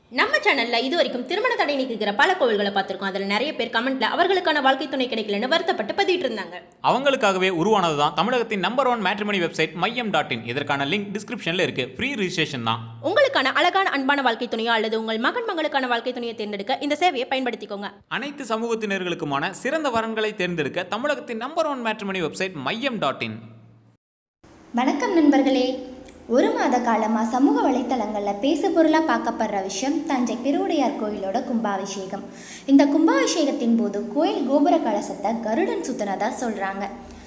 நம்ம சேனல்ல இது வரைக்கும் திருமண தடை நீக்குகிற பல கோவில்களை பார்த்திருக்கோம் அதுல நிறைய பேர் கமெண்ட்ல அவர்களுக்கான வாழ்க்கை துணை கிடைக்கலன்னு வருத்தப்பட்டு பதிவிட்டு இருந்தாங்க அவங்களுக்காகவே உருவானது தான் தமிழகத்தின் number one matrimony website Maiyam dot in இதற்கான லிங்க் டிஸ்கிரிப்ஷனில் இருக்கு ஃப்ரீ ரிஜிஸ்ட்ரேஷன் தான் உங்களுக்கான அழகான அன்பான வாழ்க்கை துணையோ அல்லது உங்கள் மகன் மகளுக்கான வாழ்க்கை துணையை தேர்ந்தெடுக்க இந்த சேவையை பயன்படுத்திக்கோங்க அனைத்து சமூகத்தினர்களுக்குமான சிறந்த வரன்களை தேர்ந்தெடுக்க தமிழகத்தின் number one matrimony website Maiyam dot in வணக்கம் நண்பர்களே ஒரு மாத காலமாக சமூக வலைத்தளங்களில் பேசு பொருளாக பார்க்கப்படுற விஷயம் தஞ்சை பெருவுடையார் கோயிலோட கும்பாபிஷேகம் இந்த கும்பாபிஷேகத்தின் போது கோயில் கோபுர கலசத்தை கருடன் சுத்தினதா சொல்கிறாங்க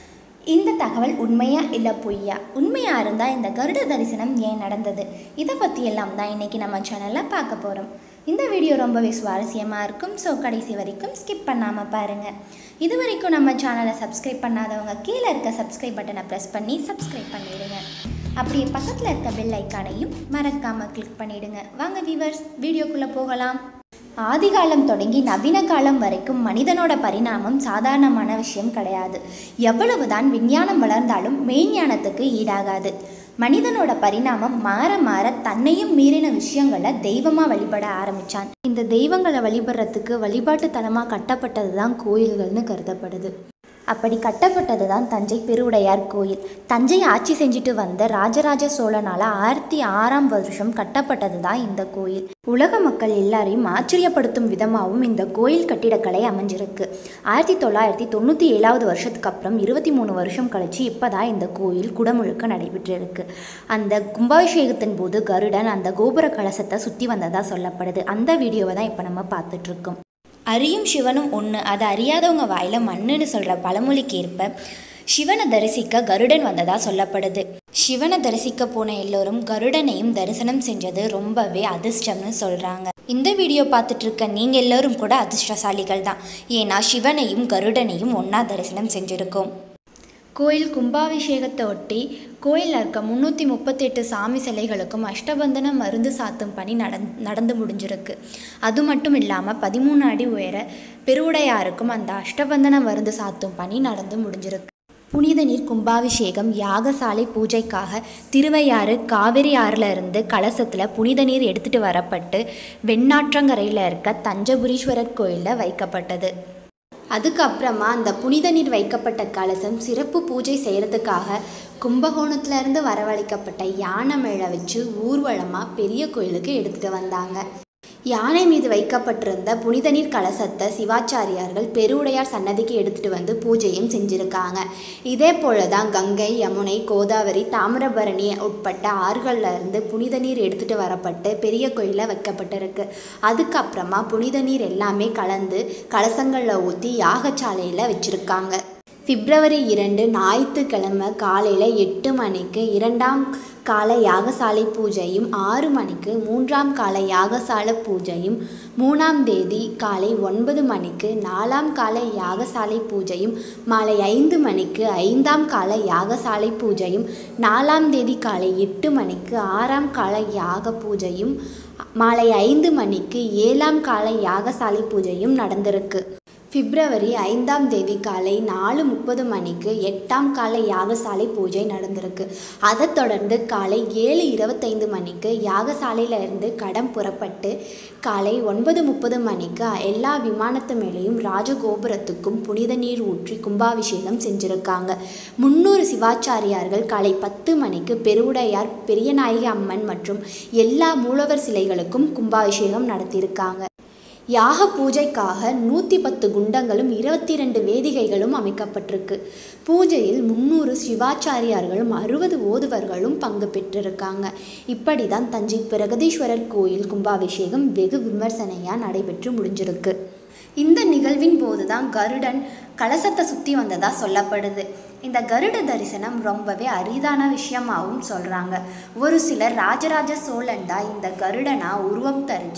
இந்த தகவல் உண்மையா இல்லை பொய்யா உண்மையாக இருந்தால் இந்த கருட தரிசனம் ஏன் நடந்தது இதை பற்றி எல்லாம் தான் இன்றைக்கி நம்ம சேனலில் பார்க்க போகிறோம் இந்த வீடியோ ரொம்பவே சுவாரஸ்யமாக இருக்கும் ஸோ கடைசி வரைக்கும் ஸ்கிப் பண்ணாமல் பாருங்கள் இது வரைக்கும் நம்ம சேனலை சப்ஸ்கிரைப் பண்ணாதவங்க கீழே இருக்க சப்ஸ்கிரைப் பட்டனை ப்ரெஸ் பண்ணி சப்ஸ்கிரைப் பண்ணிடுங்க அப்படியே பக்கத்தில் இருக்க பெல் ஐக்கானையும் மறக்காமல் கிளிக் பண்ணிடுங்க வாங்க வியூவர்ஸ் வீடியோக்குள்ளே போகலாம் ஆதிகாலம் தொடங்கி நவீன காலம் வரைக்கும் மனிதனோட பரிணாமம் சாதாரணமான விஷயம் கிடையாது எவ்வளவுதான் விஞ்ஞானம் வளர்ந்தாலும் மெய்ஞானத்துக்கு ஈடாகாது மனிதனோட பரிணாமம் மாற மாற தன்னையும் மீறின விஷயங்களை தெய்வமாக வழிபட ஆரம்பிச்சான் இந்த தெய்வங்களை வழிபடுறதுக்கு வழிபாட்டு தலமாக கட்டப்பட்டது தான் கோயில்கள்னு கருதப்படுது அப்படி கட்டப்பட்டது தான் தஞ்சை பெருவுடையார் கோயில் தஞ்சை ஆட்சி செஞ்சுட்டு வந்த ராஜராஜ சோழனால் ஆயிரத்தி ஆறாம் வருஷம் கட்டப்பட்டது தான் இந்த கோயில் உலக மக்கள் எல்லாரையும் ஆச்சரியப்படுத்தும் விதமாகவும் இந்த கோயில் கட்டிடக்கலை அமைஞ்சிருக்கு ஆயிரத்தி தொள்ளாயிரத்தி தொண்ணூற்றி ஏழாவது வருஷத்துக்கு அப்புறம் இருபத்தி மூணு வருஷம் கழிச்சு இப்போ தான் இந்த கோயில் குடமுழுக்க நடைபெற்றிருக்கு அந்த கும்பாபிஷேகத்தின் போது கருடன் அந்த கோபுர கலசத்தை சுற்றி வந்ததாக சொல்லப்படுது அந்த வீடியோவை தான் இப்போ நம்ம பார்த்துட்ருக்கோம் அறியும் சிவனும் ஒன்று அதை அறியாதவங்க வாயில மண்ணுன்னு சொல்கிற பழமொழிக்கு ஏற்ப சிவனை தரிசிக்க கருடன் வந்ததா சொல்லப்படுது சிவனை தரிசிக்க போன எல்லோரும் கருடனையும் தரிசனம் செஞ்சது ரொம்பவே அதிர்ஷ்டம்னு சொல்கிறாங்க இந்த வீடியோ பார்த்துட்டு இருக்க நீங்கள் எல்லோரும் கூட அதிர்ஷ்டசாலிகள் தான் ஏன்னா சிவனையும் கருடனையும் ஒன்றா தரிசனம் செஞ்சுருக்கோம் கோயில் கும்பாபிஷேகத்தை ஒட்டி கோயிலில் இருக்க முந்நூற்றி முப்பத்தெட்டு சாமி சிலைகளுக்கும் அஷ்டபந்தன மருந்து சாத்தும் பணி நடந் நடந்து முடிஞ்சிருக்கு அது மட்டும் இல்லாமல் பதிமூணு அடி உயர பெருவுடையாருக்கும் அந்த அஷ்டபந்தன மருந்து சாத்தும் பணி நடந்து முடிஞ்சிருக்கு புனித நீர் கும்பாபிஷேகம் யாகசாலை பூஜைக்காக திருவையாறு காவிரி ஆறுல இருந்து கலசத்தில் புனித நீர் எடுத்துகிட்டு வரப்பட்டு வெண்ணாற்றங்கரையில் இருக்க தஞ்சபுரீஸ்வரர் கோயிலில் வைக்கப்பட்டது அதுக்கப்புறமா அந்த புனித நீர் வைக்கப்பட்ட கலசம் சிறப்பு பூஜை செய்கிறதுக்காக கும்பகோணத்துலேருந்து வரவழைக்கப்பட்ட யானை மேலே வச்சு ஊர்வலமாக பெரிய கோயிலுக்கு எடுத்துகிட்டு வந்தாங்க யானை மீது வைக்கப்பட்டிருந்த புனித நீர் கலசத்தை சிவாச்சாரியார்கள் பெருவுடையார் சன்னதிக்கு எடுத்துகிட்டு வந்து பூஜையும் செஞ்சுருக்காங்க இதே போல தான் கங்கை யமுனை கோதாவரி தாமிரபரணி உட்பட்ட ஆறுகளில் இருந்து புனித நீர் எடுத்துகிட்டு வரப்பட்டு பெரிய கோயிலில் வைக்கப்பட்டிருக்கு அதுக்கப்புறமா புனித நீர் எல்லாமே கலந்து கலசங்களில் ஊற்றி யாகசாலையில் வச்சுருக்காங்க பிப்ரவரி இரண்டு ஞாயிற்றுக்கிழமை காலையில் எட்டு மணிக்கு இரண்டாம் கால யாகசாலை பூஜையும் ஆறு மணிக்கு மூன்றாம் கால யாகசாலை பூஜையும் மூணாம் தேதி காலை ஒன்பது மணிக்கு நாலாம் கால யாகசாலை பூஜையும் மாலை ஐந்து மணிக்கு ஐந்தாம் கால யாகசாலை பூஜையும் நாலாம் தேதி காலை எட்டு மணிக்கு ஆறாம் கால யாக பூஜையும் மாலை ஐந்து மணிக்கு ஏழாம் கால யாகசாலை பூஜையும் நடந்திருக்கு பிப்ரவரி ஐந்தாம் தேதி காலை நாலு முப்பது மணிக்கு எட்டாம் கால யாகசாலை பூஜை நடந்திருக்கு அதைத் தொடர்ந்து காலை ஏழு இருபத்தைந்து மணிக்கு யாகசாலையில இருந்து கடம் புறப்பட்டு காலை ஒன்பது முப்பது மணிக்கு எல்லா விமானத்து மேலேயும் ராஜகோபுரத்துக்கும் புனித நீர் ஊற்றி கும்பாபிஷேகம் செஞ்சுருக்காங்க முன்னூறு சிவாச்சாரியார்கள் காலை பத்து மணிக்கு பெருவுடையார் பெரியநாயகி அம்மன் மற்றும் எல்லா மூலவர் சிலைகளுக்கும் கும்பாபிஷேகம் நடத்தியிருக்காங்க யாக பூஜைக்காக நூற்றி பத்து குண்டங்களும் இருபத்தி ரெண்டு வேதிகைகளும் அமைக்கப்பட்டிருக்கு பூஜையில் முந்நூறு சிவாச்சாரியார்களும் அறுபது ஓதுவர்களும் பங்கு பெற்றிருக்காங்க இப்படி தான் தஞ்சை பிரகதீஸ்வரர் கோயில் கும்பாபிஷேகம் வெகு விமர்சனையாக நடைபெற்று முடிஞ்சிருக்கு இந்த நிகழ்வின் போது தான் கருடன் கலசத்தை சுற்றி வந்ததா சொல்லப்படுது இந்த கருட தரிசனம் ரொம்பவே அரிதான விஷயமாகவும் சொல்கிறாங்க ஒரு சிலர் ராஜராஜ சோழன் தான் இந்த கருடனா உருவம் தரித்து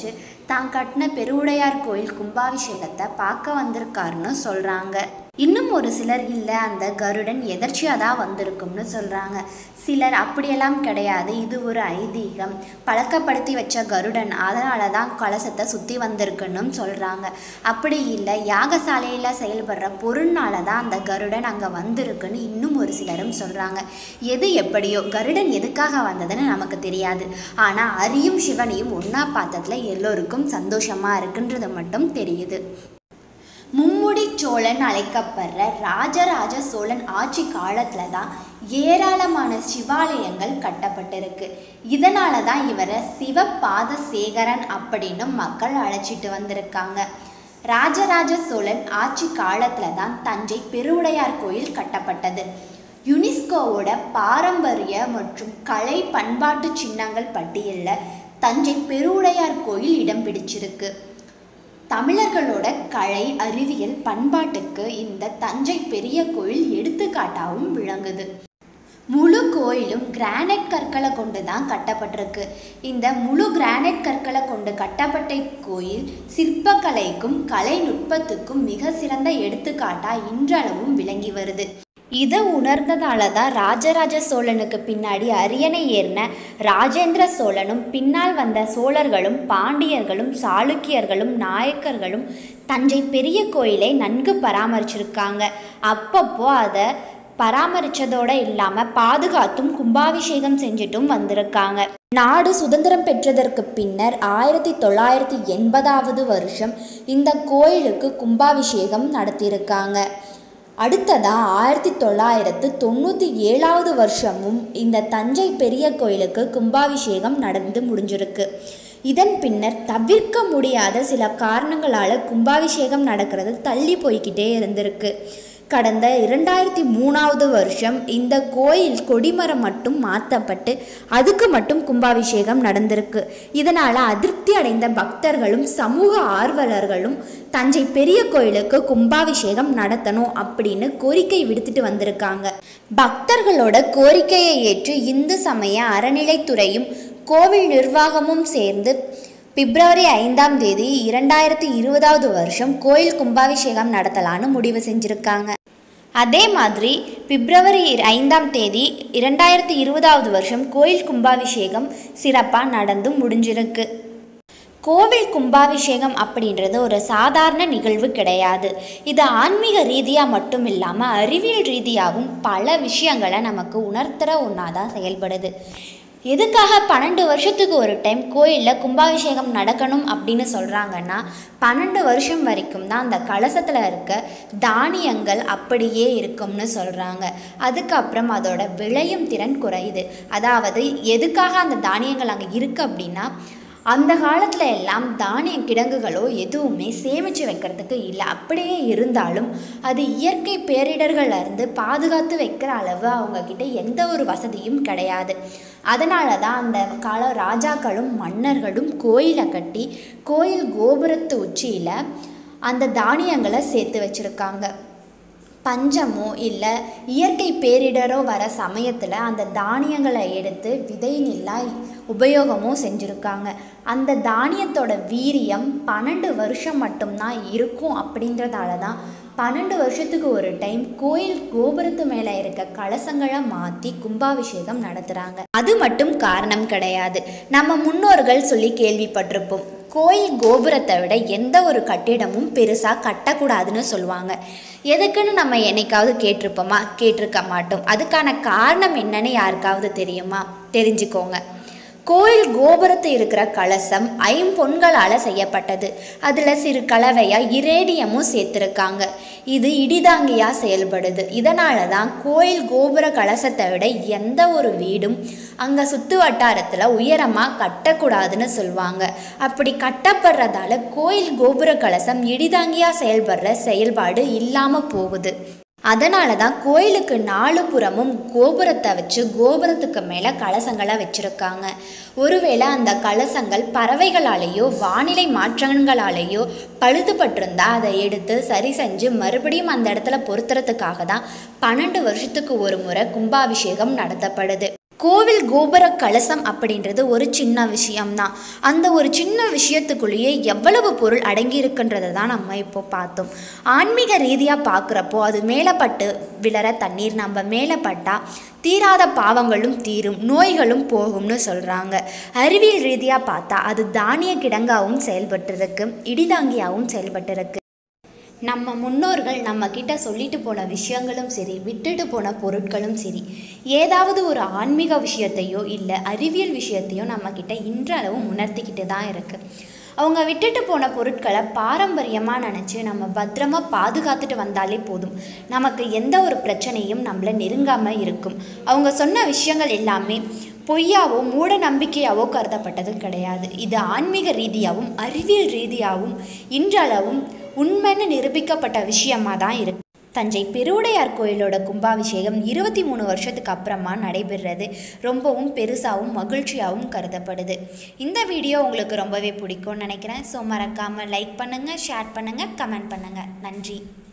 தான் கட்டின பெருவுடையார் கோயில் கும்பாபிஷேகத்தை பார்க்க வந்திருக்காருன்னு சொல்கிறாங்க இன்னும் ஒரு சிலர் இல்லை அந்த கருடன் எதர்ச்சியாக தான் வந்திருக்கும்னு சொல்கிறாங்க சிலர் அப்படியெல்லாம் கிடையாது இது ஒரு ஐதீகம் பழக்கப்படுத்தி வச்ச கருடன் அதனால தான் கலசத்தை சுற்றி வந்திருக்குன்னு சொல்கிறாங்க அப்படி இல்லை யாகசாலையில் செயல்படுற பொருள்னால தான் அந்த கருடன் அங்கே வந்திருக்குன்னு இன்னும் ஒரு சிலரும் சொல்கிறாங்க எது எப்படியோ கருடன் எதுக்காக வந்ததுன்னு நமக்கு தெரியாது ஆனால் அரியும் சிவனையும் ஒன்றா பார்த்ததுல எல்லோருக்கும் சந்தோஷமாக இருக்குன்றது மட்டும் தெரியுது மும்முடி சோழன் அழைக்கப்படுற ராஜராஜ சோழன் ஆட்சி காலத்தில் தான் ஏராளமான சிவாலயங்கள் கட்டப்பட்டிருக்கு இதனால தான் இவரை சிவபாத சேகரன் அப்படின்னு மக்கள் அழைச்சிட்டு வந்திருக்காங்க ராஜராஜ சோழன் ஆட்சி காலத்தில் தான் தஞ்சை பெருவுடையார் கோயில் கட்டப்பட்டது யுனெஸ்கோவோட பாரம்பரிய மற்றும் கலை பண்பாட்டு சின்னங்கள் பட்டியலில் தஞ்சை பெருவுடையார் கோயில் இடம் பிடிச்சிருக்கு தமிழர்களோட கலை அறிவியல் பண்பாட்டுக்கு இந்த தஞ்சை பெரிய கோயில் எடுத்துக்காட்டாகவும் விளங்குது முழு கோயிலும் கிரானைட் கற்களை கொண்டு தான் கட்டப்பட்டிருக்கு இந்த முழு கிரானைட் கற்களை கொண்டு கட்டப்பட்ட கோயில் சிற்பக்கலைக்கும் கலைநுட்பத்துக்கும் மிக சிறந்த எடுத்துக்காட்டா இன்றளவும் விளங்கி வருது இதை உணர்ந்ததால தான் ராஜராஜ சோழனுக்கு பின்னாடி அரியணை ஏறின ராஜேந்திர சோழனும் பின்னால் வந்த சோழர்களும் பாண்டியர்களும் சாளுக்கியர்களும் நாயக்கர்களும் தஞ்சை பெரிய கோயிலை நன்கு பராமரிச்சிருக்காங்க அப்பப்போ அதை பராமரிச்சதோட இல்லாமல் பாதுகாத்தும் கும்பாபிஷேகம் செஞ்சுட்டும் வந்திருக்காங்க நாடு சுதந்திரம் பெற்றதற்கு பின்னர் ஆயிரத்தி தொள்ளாயிரத்தி எண்பதாவது வருஷம் இந்த கோயிலுக்கு கும்பாபிஷேகம் நடத்தியிருக்காங்க அடுத்ததாக ஆயிரத்தி தொள்ளாயிரத்து தொண்ணூற்றி ஏழாவது வருஷமும் இந்த தஞ்சை பெரிய கோயிலுக்கு கும்பாபிஷேகம் நடந்து முடிஞ்சிருக்கு இதன் பின்னர் தவிர்க்க முடியாத சில காரணங்களால் கும்பாபிஷேகம் நடக்கிறது தள்ளி போய்கிட்டே இருந்திருக்கு கடந்த இரண்டாயிரத்தி மூணாவது வருஷம் இந்த கோயில் கொடிமரம் மட்டும் மாற்றப்பட்டு அதுக்கு மட்டும் கும்பாபிஷேகம் நடந்திருக்கு இதனால் அதிருப்தி அடைந்த பக்தர்களும் சமூக ஆர்வலர்களும் தஞ்சை பெரிய கோயிலுக்கு கும்பாபிஷேகம் நடத்தணும் அப்படின்னு கோரிக்கை விடுத்துட்டு வந்திருக்காங்க பக்தர்களோட கோரிக்கையை ஏற்று இந்து சமய அறநிலைத்துறையும் கோவில் நிர்வாகமும் சேர்ந்து பிப்ரவரி ஐந்தாம் தேதி இரண்டாயிரத்தி இருபதாவது வருஷம் கோயில் கும்பாபிஷேகம் நடத்தலான்னு முடிவு செஞ்சுருக்காங்க அதே மாதிரி பிப்ரவரி ஐந்தாம் தேதி இரண்டாயிரத்தி இருபதாவது வருஷம் கோயில் கும்பாபிஷேகம் சிறப்பாக நடந்து முடிஞ்சிருக்கு கோவில் கும்பாபிஷேகம் அப்படின்றது ஒரு சாதாரண நிகழ்வு கிடையாது இது ஆன்மீக ரீதியாக மட்டும் இல்லாமல் அறிவியல் ரீதியாகவும் பல விஷயங்களை நமக்கு உணர்த்துகிற ஒன்றா தான் செயல்படுது எதுக்காக பன்னெண்டு வருஷத்துக்கு ஒரு டைம் கோயிலில் கும்பாபிஷேகம் நடக்கணும் அப்படின்னு சொல்கிறாங்கன்னா பன்னெண்டு வருஷம் வரைக்கும் தான் அந்த கலசத்தில் இருக்க தானியங்கள் அப்படியே இருக்கும்னு சொல்கிறாங்க அதுக்கப்புறம் அதோட விளையும் திறன் குறையுது அதாவது எதுக்காக அந்த தானியங்கள் அங்கே இருக்குது அப்படின்னா அந்த காலத்தில் எல்லாம் தானிய கிடங்குகளோ எதுவுமே சேமித்து வைக்கிறதுக்கு இல்லை அப்படியே இருந்தாலும் அது இயற்கை பேரிடர்கள்ல இருந்து பாதுகாத்து வைக்கிற அளவு அவங்கக்கிட்ட எந்த ஒரு வசதியும் கிடையாது அதனால தான் அந்த கால ராஜாக்களும் மன்னர்களும் கோயிலை கட்டி கோயில் கோபுரத்து உச்சியில் அந்த தானியங்களை சேர்த்து வச்சுருக்காங்க பஞ்சமோ இல்லை இயற்கை பேரிடரோ வர சமயத்தில் அந்த தானியங்களை எடுத்து விதை நெல்லா உபயோகமோ செஞ்சுருக்காங்க அந்த தானியத்தோட வீரியம் பன்னெண்டு வருஷம் மட்டும்தான் இருக்கும் அப்படின்றதால தான் பன்னெண்டு வருஷத்துக்கு ஒரு டைம் கோயில் கோபுரத்து மேலே இருக்க கலசங்களை மாற்றி கும்பாபிஷேகம் நடத்துகிறாங்க அது மட்டும் காரணம் கிடையாது நம்ம முன்னோர்கள் சொல்லி கேள்விப்பட்டிருப்போம் கோயில் கோபுரத்தை விட எந்த ஒரு கட்டிடமும் பெருசாக கட்டக்கூடாதுன்னு சொல்லுவாங்க எதுக்குன்னு நம்ம என்னைக்காவது கேட்டிருப்போமா கேட்டிருக்க மாட்டோம் அதுக்கான காரணம் என்னன்னு யாருக்காவது தெரியுமா தெரிஞ்சுக்கோங்க கோயில் கோபுரத்து இருக்கிற கலசம் ஐம்பொன்களால் செய்யப்பட்டது அதில் சிறு கலவையாக இரேடியமும் சேர்த்துருக்காங்க இது இடிதாங்கியாக செயல்படுது இதனால தான் கோயில் கோபுர கலசத்தை விட எந்த ஒரு வீடும் அங்கே சுற்று வட்டாரத்தில் உயரமாக கட்டக்கூடாதுன்னு சொல்லுவாங்க அப்படி கட்டப்படுறதால கோயில் கோபுர கலசம் இடிதாங்கியாக செயல்படுற செயல்பாடு இல்லாமல் போகுது அதனால தான் கோயிலுக்கு நாலு புறமும் கோபுரத்தை வச்சு கோபுரத்துக்கு மேலே கலசங்களை வச்சுருக்காங்க ஒருவேளை அந்த கலசங்கள் பறவைகளாலேயோ வானிலை மாற்றங்களாலேயோ பழுதுபட்டிருந்தா அதை எடுத்து சரி செஞ்சு மறுபடியும் அந்த இடத்துல பொருத்துறதுக்காக தான் பன்னெண்டு வருஷத்துக்கு ஒரு முறை கும்பாபிஷேகம் நடத்தப்படுது கோவில் கோபுர கலசம் அப்படின்றது ஒரு சின்ன விஷயம்தான் அந்த ஒரு சின்ன விஷயத்துக்குள்ளேயே எவ்வளவு பொருள் அடங்கி இருக்குன்றதை தான் நம்ம இப்போ பார்த்தோம் ஆன்மீக ரீதியாக பார்க்குறப்போ அது மேலே பட்டு விழற தண்ணீர் நம்ம மேலே பட்டால் தீராத பாவங்களும் தீரும் நோய்களும் போகும்னு சொல்கிறாங்க அறிவியல் ரீதியாக பார்த்தா அது தானிய கிடங்காகவும் செயல்பட்டிருக்கு இடிதாங்கியாகவும் செயல்பட்டிருக்கு நம்ம முன்னோர்கள் நம்ம கிட்ட சொல்லிட்டு போன விஷயங்களும் சரி விட்டுட்டு போன பொருட்களும் சரி ஏதாவது ஒரு ஆன்மீக விஷயத்தையோ இல்லை அறிவியல் விஷயத்தையோ நம்ம கிட்ட இன்றளவும் உணர்த்திக்கிட்டு தான் இருக்கு அவங்க விட்டுட்டு போன பொருட்களை பாரம்பரியமாக நினச்சி நம்ம பத்திரமா பாதுகாத்துட்டு வந்தாலே போதும் நமக்கு எந்த ஒரு பிரச்சனையும் நம்மளை நெருங்காமல் இருக்கும் அவங்க சொன்ன விஷயங்கள் எல்லாமே பொய்யாவோ மூட நம்பிக்கையாவோ கருதப்பட்டது கிடையாது இது ஆன்மீக ரீதியாகவும் அறிவியல் ரீதியாகவும் இன்றளவும் உண்மைன்னு நிரூபிக்கப்பட்ட விஷயமா தான் இருக்கு தஞ்சை பெருவுடையார் கோயிலோட கும்பாபிஷேகம் இருபத்தி மூணு வருஷத்துக்கு அப்புறமா நடைபெறுறது ரொம்பவும் பெருசாகவும் மகிழ்ச்சியாகவும் கருதப்படுது இந்த வீடியோ உங்களுக்கு ரொம்பவே பிடிக்கும்னு நினைக்கிறேன் ஸோ மறக்காமல் லைக் பண்ணுங்கள் ஷேர் பண்ணுங்கள் கமெண்ட் பண்ணுங்கள் நன்றி